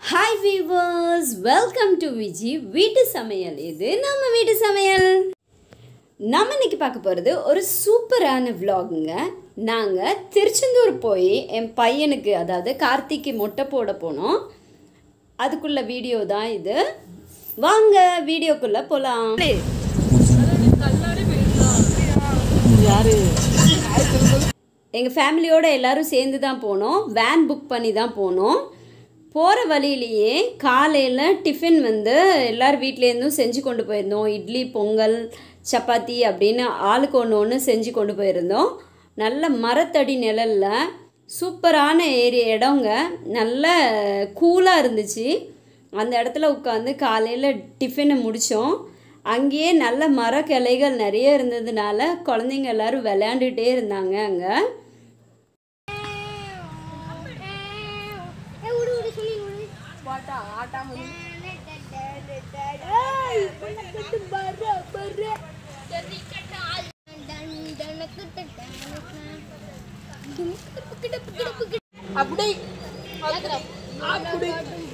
Hi viewers welcome to Viji வீட்டு சமையல் இது நம்ம வீட்டு சமையல் நம்ம இன்னைக்கு பார்க்க போகிறது ஒரு சூப்பரான vlogங்க நாங்கள் திருச்செந்தூர் போய் என் பையனுக்கு அதாவது கார்த்திக்கு மொட்டை போட போனோம் அதுக்குள்ள வீடியோ தான் இது வாங்க வீடியோக்குள்ளே போகலாம் எங்கள் ஃபேமிலியோட எல்லாரும் சேர்ந்து தான் போனோம் வேன் புக் பண்ணி தான் போனோம் போகிற வழியிலேயே காலையில் டிஃபின் வந்து எல்லார் வீட்லேருந்தும் செஞ்சு கொண்டு போயிருந்தோம் இட்லி பொங்கல் சப்பாத்தி அப்படின்னு ஆளுக்கு ஒன்று ஒன்று செஞ்சு கொண்டு போயிருந்தோம் நல்ல மரத்தடி நிழலில் சூப்பரான ஏரிய இடங்க நல்ல கூலாக இருந்துச்சு அந்த இடத்துல உட்காந்து காலையில் டிஃபினை முடித்தோம் அங்கேயே நல்ல மர கிளைகள் நிறைய இருந்ததுனால குழந்தைங்க எல்லாரும் விளையாண்டுட்டே இருந்தாங்க அங்கே அப்படி அப்படி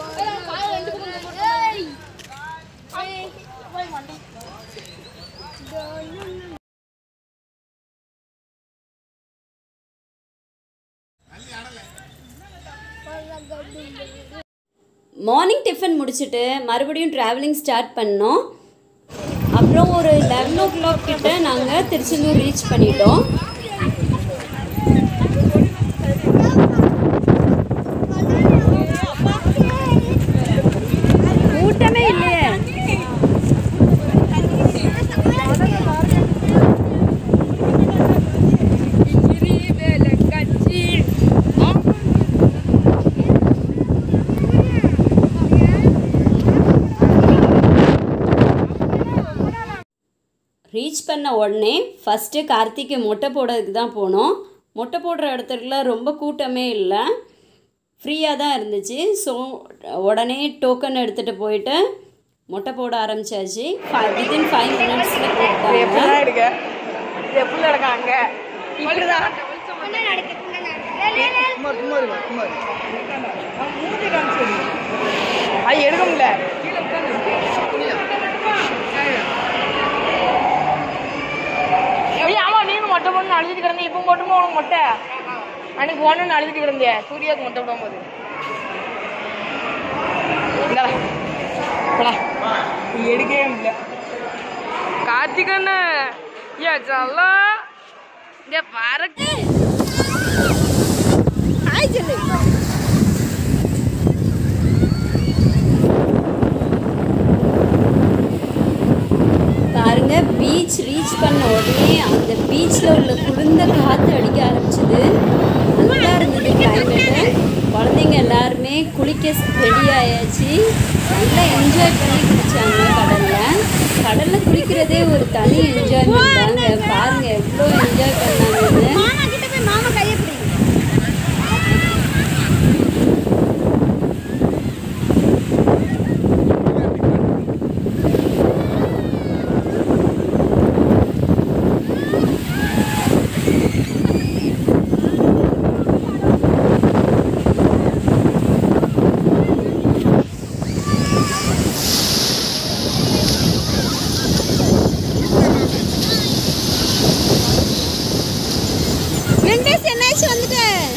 மார்னிங் டிஃபன் முடிச்சுட்டு மறுபடியும் ட்ராவலிங் ஸ்டார்ட் பண்ணோம் அப்புறம் ஒரு லெவன் ஓ கிளாக் கிட்ட நாங்கள் திருச்செந்தூர் ரீச் பண்ணிட்டோம் கூட்டமே இல்லையே ரீச் பண்ண உடனே ஃபஸ்ட்டு கார்த்திக்கு மொட்டை போடுறதுக்கு தான் போனோம் மொட்டை போடுற இடத்துல ரொம்ப கூட்டமே இல்லை ஃப்ரீயாக தான் இருந்துச்சு ஸோ உடனே டோக்கன் எடுத்துகிட்டு போயிட்டு மொட்டை போட ஆரம்பிச்சாச்சு வித்தின் ஃபைவ் மினிட்ஸில் போட்டாங்க எப்படிதான் எடுக்க இது எப்படி நடக்க அங்க இப்படிதான் சும்மா சும்மா இருங்க சும்மா மூஞ்சி காமிச்சு அது எடுக்க முடியல ஐயா, ஆமா நீனும் மொட்டை போடணும் அழுதுட்டு கிடந்த இப்போ போட்டுமா உனக்கு மொட்டை அன்னைக்கு போனோன்னு அழுதுட்டு கிடந்திய சூர்யாவுக்கு மொட்டை போடும் போது இந்தாடா. போடா. எடுக்கவே முடியல கார்த்திகண்ணு ஏ சல்லா இந்த பாருக்கு ஹாய் சொல்லு பாருங்க பீச் ரீச் பண்ண உடனே அந்த பீச்சில் உள்ள குளிர்ந்த காற்று அடிக்க ஆரம்பிச்சது நல்லா இருந்தது கிளைமேட்டு குழந்தைங்க எல்லாருமே குளிக்க ரெடி ஆயாச்சு நல்லா என்ஜாய் பண்ணி குளிச்சாங்க கடலில் கடலில் குளிக்கிறதே ஒரு தனி என்ஜாய்மெண்ட் தாங்க பாருங்க எவ்வளோ என்ஜாய் பண்ணாங்கன்னு வெங்கடேஷ் என்னாச்சு வந்துட்டேன்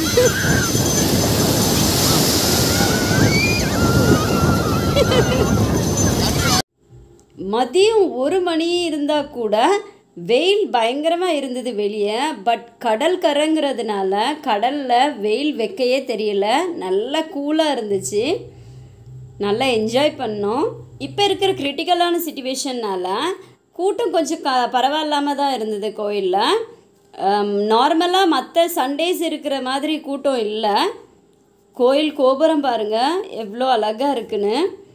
மதியம் ஒரு மணி இருந்தால் கூட வெயில் பயங்கரமாக இருந்தது வெளியே பட் கடல் கரைங்கிறதுனால கடலில் வெயில் வைக்கையே தெரியல நல்லா கூலாக இருந்துச்சு நல்லா என்ஜாய் பண்ணோம் இப்போ இருக்கிற கிரிட்டிக்கலான சுச்சுவேஷன்னால் கூட்டம் கொஞ்சம் க பரவாயில்லாமல் தான் இருந்தது கோயிலில் நார்மலாக மற்ற சண்டேஸ் இருக்கிற மாதிரி கூட்டம் இல்லை கோயில் கோபுரம் பாருங்கள் எவ்வளோ அழகாக இருக்குன்னு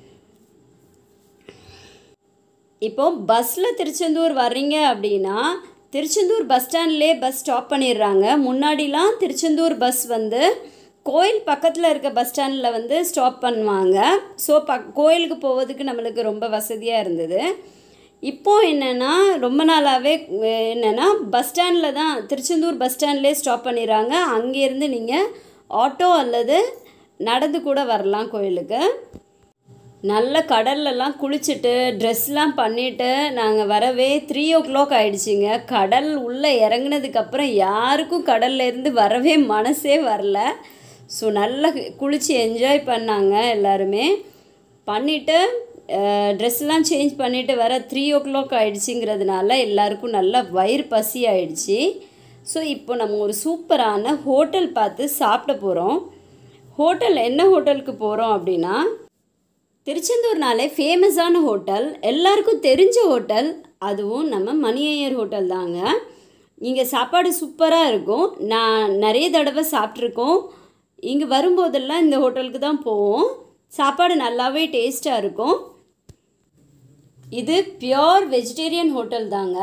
இப்போ பஸ்ஸில் திருச்செந்தூர் வர்றீங்க அப்படின்னா திருச்செந்தூர் பஸ் ஸ்டாண்ட்லேயே பஸ் ஸ்டாப் பண்ணிடுறாங்க முன்னாடிலாம் திருச்செந்தூர் பஸ் வந்து கோயில் பக்கத்தில் இருக்க பஸ் ஸ்டாண்டில் வந்து ஸ்டாப் பண்ணுவாங்க ஸோ பக் கோயிலுக்கு போவதுக்கு நம்மளுக்கு ரொம்ப வசதியாக இருந்தது இப்போ என்னென்னா ரொம்ப நாளாகவே என்னென்னா பஸ் ஸ்டாண்டில் தான் திருச்செந்தூர் பஸ் ஸ்டாண்ட்லேயே ஸ்டாப் பண்ணிடுறாங்க அங்கேருந்து நீங்கள் ஆட்டோ அல்லது நடந்து கூட வரலாம் கோயிலுக்கு நல்ல கடல்லலாம் குளிச்சுட்டு ட்ரெஸ்லாம் பண்ணிவிட்டு நாங்கள் வரவே த்ரீ ஓ கிளாக் ஆயிடுச்சுங்க கடல் உள்ளே இறங்குனதுக்கப்புறம் யாருக்கும் கடல்ல இருந்து வரவே மனசே வரல ஸோ நல்லா குளித்து என்ஜாய் பண்ணாங்க எல்லாருமே பண்ணிவிட்டு ட்ரெஸ்லாம் சேஞ்ச் பண்ணிவிட்டு வர த்ரீ ஓ கிளாக் ஆயிடுச்சுங்கிறதுனால எல்லாருக்கும் நல்லா வயிறு பசி ஆயிடுச்சு ஸோ இப்போ நம்ம ஒரு சூப்பரான ஹோட்டல் பார்த்து சாப்பிட போகிறோம் ஹோட்டல் என்ன ஹோட்டலுக்கு போகிறோம் அப்படின்னா திருச்செந்தூர்னாலே ஃபேமஸான ஹோட்டல் எல்லாருக்கும் தெரிஞ்ச ஹோட்டல் அதுவும் நம்ம மணியையர் ஹோட்டல் தாங்க இங்கே சாப்பாடு சூப்பராக இருக்கும் நான் நிறைய தடவை சாப்பிட்ருக்கோம் இங்கே வரும்போதெல்லாம் இந்த ஹோட்டலுக்கு தான் போவோம் சாப்பாடு நல்லாவே டேஸ்ட்டாக இருக்கும் இது பியோர் வெஜிடேரியன் ஹோட்டல் தாங்க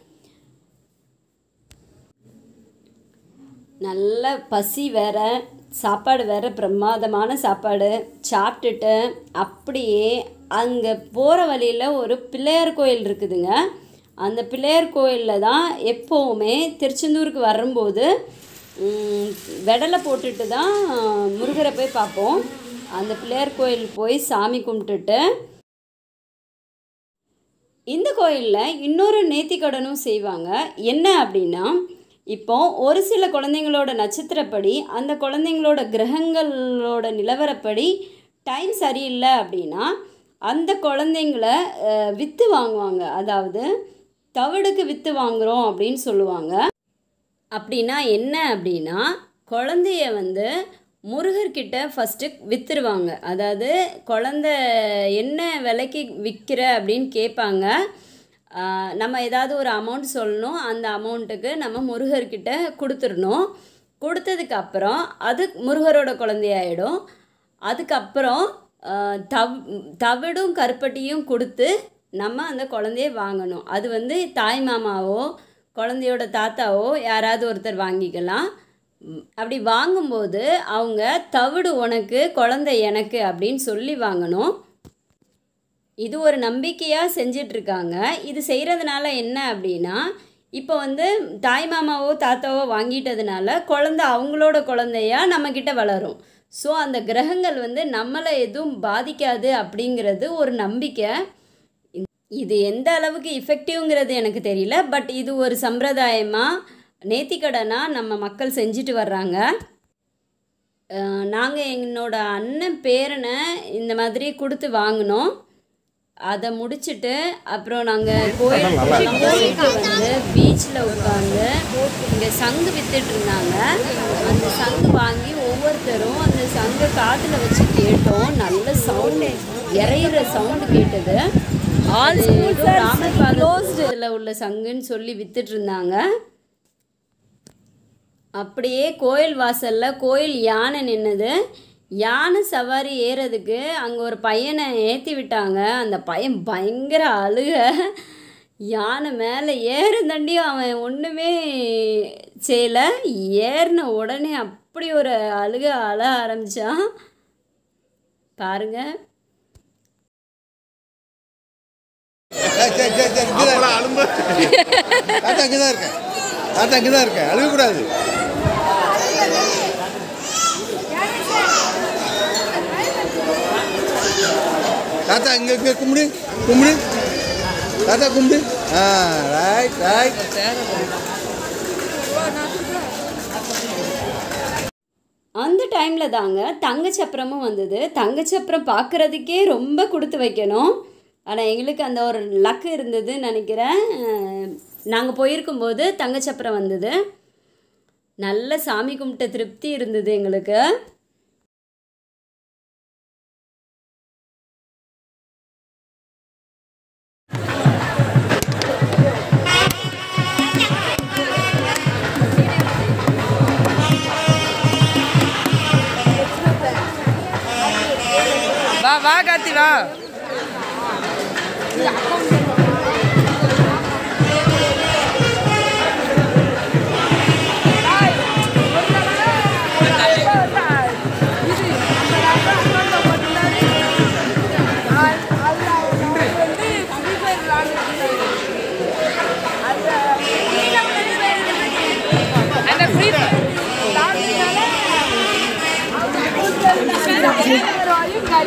நல்ல பசி வேற சாப்பாடு வேற பிரமாதமான சாப்பாடு சாப்பிட்டுட்டு அப்படியே அங்கே போகிற வழியில் ஒரு பிள்ளையார் கோயில் இருக்குதுங்க அந்த பிள்ளையார் கோயிலில் தான் எப்போவுமே திருச்செந்தூருக்கு வரும்போது ம், வெடலை போட்டுட்டு தான் முருகரை போய் பார்ப்போம் அந்த பிள்ளையார் கோயில் போய் சாமி கும்பிட்டுட்டு இந்த கோயிலில் இன்னொரு நேர்த்திக்கடனும் செய்வாங்க என்ன அப்படின்னா இப்போ ஒரு சில குழந்தைங்களோட நட்சத்திரப்படி அந்த குழந்தைங்களோட கிரகங்களோட நிலவரப்படி டைம் சரியில்லை அப்படின்னா அந்த குழந்தைங்கள அஹ், வித்து வாங்குவாங்க அதாவது தவிடுக்கு வித்து வாங்குகிறோம் அப்படின்னு சொல்லுவாங்க அப்படின்னா என்ன அப்படின்னா குழந்தைய வந்து முருகர்கிட்ட ஃபஸ்ட்டு விற்றுருவாங்க அதாவது குழந்த என்ன விலைக்கு விற்கிற அப்படின்னு கேட்பாங்க ஆஹ் நம்ம ஏதாவது ஒரு அமௌண்ட் சொல்லணும் அந்த அமௌண்ட்டுக்கு நம்ம முருகர்கிட்ட கொடுத்துடணும் கொடுத்ததுக்கு அப்புறம் அது முருகரோட குழந்தையாயிடும் அதுக்கப்புறம் ஆஹ் தவ் தவிடும் கருப்பட்டியும் கொடுத்து நம்ம அந்த குழந்தைய வாங்கணும் அது வந்து தாய் மாமாவோ குழந்தையோட தாத்தாவோ யாராவது ஒருத்தர் வாங்கிக்கலாம் ம், அப்படி வாங்கும்போது அவங்க தவிடு உனக்கு குழந்தை எனக்கு அப்படின்னு சொல்லி வாங்கணும் இது ஒரு நம்பிக்கையாக செஞ்சிட்ருக்காங்க இது செய்கிறதுனால என்ன அப்படின்னா இப்போ வந்து தாய் மாமாவோ தாத்தாவோ வாங்கிட்டதுனால குழந்தை அவங்களோட குழந்தையா நம்மக்கிட்ட வளரும் ஸோ அந்த கிரகங்கள் வந்து நம்மளை எதுவும் பாதிக்காது அப்படிங்கிறது ஒரு நம்பிக்கை இது எந்த அளவுக்கு இஃபெக்டிவ்ங்கிறது எனக்கு தெரியல பட் இது ஒரு சம்பிரதாயமாக நேத்திக்கடனாக நம்ம மக்கள் செஞ்சுட்டு வர்றாங்க நாங்கள் என்னோட அண்ணன் பேரனை இந்த மாதிரி கொடுத்து வாங்கினோம் அதை முடிச்சுட்டு அப்புறம் நாங்கள் கோயிலுக்கு போயிட்டு வந்து பீச்சில் உட்காந்து இங்கே சங்கு வித்துட்டு இருந்தாங்க அந்த சங்கு வாங்கி ஒவ்வொருத்தரும் அந்த சங்கை காதில் வச்சு கேட்டோம் நல்ல சவுண்டு இறையிற சவுண்டு கேட்டது அது ஏதோ ராமர் உள்ள சங்குன்னு சொல்லி வித்துட்டு இருந்தாங்க அப்படியே கோயில் வாசலில் கோயில் யானை நின்னுது யானை சவாரி ஏறதுக்கு அங்கே ஒரு பையனை ஏற்றி விட்டாங்க அந்த பையன் பயங்கர அழுக யானை மேலே ஏறுந்தண்டி அவன் ஒன்றுமே செய்யலை ஏறின உடனே அப்படி ஒரு அழுக அழ ஆரம்பித்தான் பாருங்க சரி சரி சரி சரி இங்கே தான் தாத்தா இங்கே தான் இருக்கேன் தாத்தா இங்கே தான் இருக்கேன் அழுகக்கூடாது தாத்தா இங்கே இங்கே கும்பிடு கும்பிடு தாத்தா கும்பிடு ஆ ரைட் ரைட் அந்த டைமில் தாங்க தங்கச்சப்பரமும் வந்தது தங்கச்சப்பரம் பார்க்குறதுக்கே ரொம்ப கொடுத்து வைக்கணும் ஆனால் எங்களுக்கு அந்த ஒரு லக்கு இருந்ததுன்னு நினைக்கிறேன் நாங்கள் போயிருக்கும்போது தங்கச்சப்பரம் வந்தது நல்ல சாமி கும்பிட்ட திருப்தி இருந்தது எங்களுக்கு வா வா கார்த்தி வா அந்த free-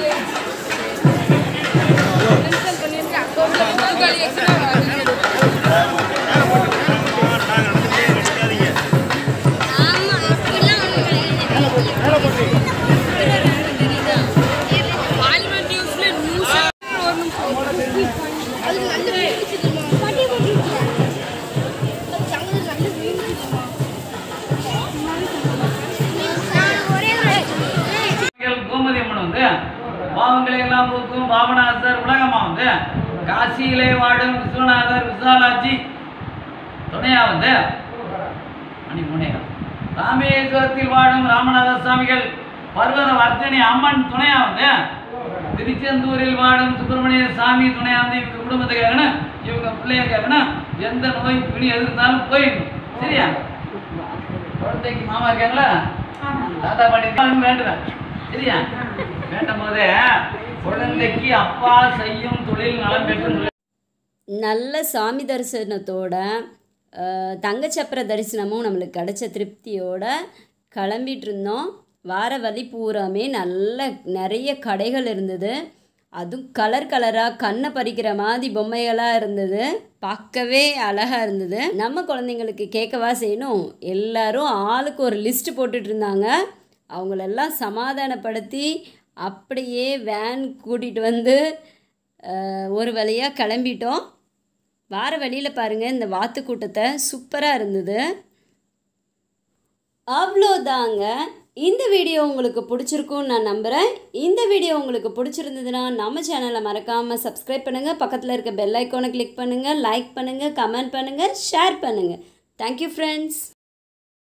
நீங்கள் கோமதி அம்மன் வந்து பாவங்களை எல்லாம் போக்கும் பாவனாசர் உலகமா வந்து காசியிலே வாடும் விஸ்வநாதர் விசாலாட்சி துணையா வந்து மணி முனையா ராமேஸ்வரத்தில் வாழும் ராமநாத சுவாமிகள் பர்வத வர்த்தனி அம்மன் துணையா வந்து திருச்செந்தூரில் வாடும் சுப்பிரமணிய சாமி துணையா வந்து இவங்க குடும்பத்தை கேட்கணும் இவங்க பிள்ளைய கேட்கணும் எந்த நோய் பிணி எது இருந்தாலும் போயிடணும் சரியா குழந்தைக்கு மாமா இருக்காங்களா தாத்தா பாட்டி இருக்காங்க, வேண்டுவேன் சரியா வேண்டும் போதே குழந்தைக்கு அப்பா செய்யும் தொழில் நலம் பெற்று நல்ல சாமி தரிசனத்தோட அஹ், தங்கச்சப்பர தரிசனமும் நம்மளுக்கு கிடைச்ச திருப்தியோட கிளம்பிட்டு இருந்தோம் வார வழி பூராமே நல்ல நிறைய கடைகள் இருந்தது அதுவும் கலர் கலராக கண்ணை பறிக்கிற மாதிரி பொம்மைகளாக இருந்தது பார்க்கவே அழகாக இருந்தது நம்ம குழந்தைங்களுக்கு கேட்கவா செய்யணும் எல்லாரும் ஆளுக்கு ஒரு லிஸ்ட் போட்டுட்டு இருந்தாங்க அவங்களெல்லாம் சமாதானப்படுத்தி அப்படியே வேன் கூட்டிகிட்டு வந்து அஹ், ஒரு வழியாக கிளம்பிட்டோம் வார வழியில் பாருங்கள் இந்த வாத்து கூட்டத்தை சூப்பராக இருந்தது அவ்வளோதாங்க இந்த வீடியோ உங்களுக்கு பிடிச்சிருக்கும்னு நான் நம்புகிறேன் இந்த வீடியோ உங்களுக்கு பிடிச்சிருந்ததுன்னா நம்ம சேனலை மறக்காமல் சப்ஸ்கிரைப் பண்ணுங்கள் பக்கத்தில் இருக்க பெல் ஐக்கானை கிளிக் பண்ணுங்கள் லைக் பண்ணுங்கள் கமெண்ட் பண்ணுங்கள் ஷேர் பண்ணுங்கள் தேங்க்யூ ஃப்ரெண்ட்ஸ்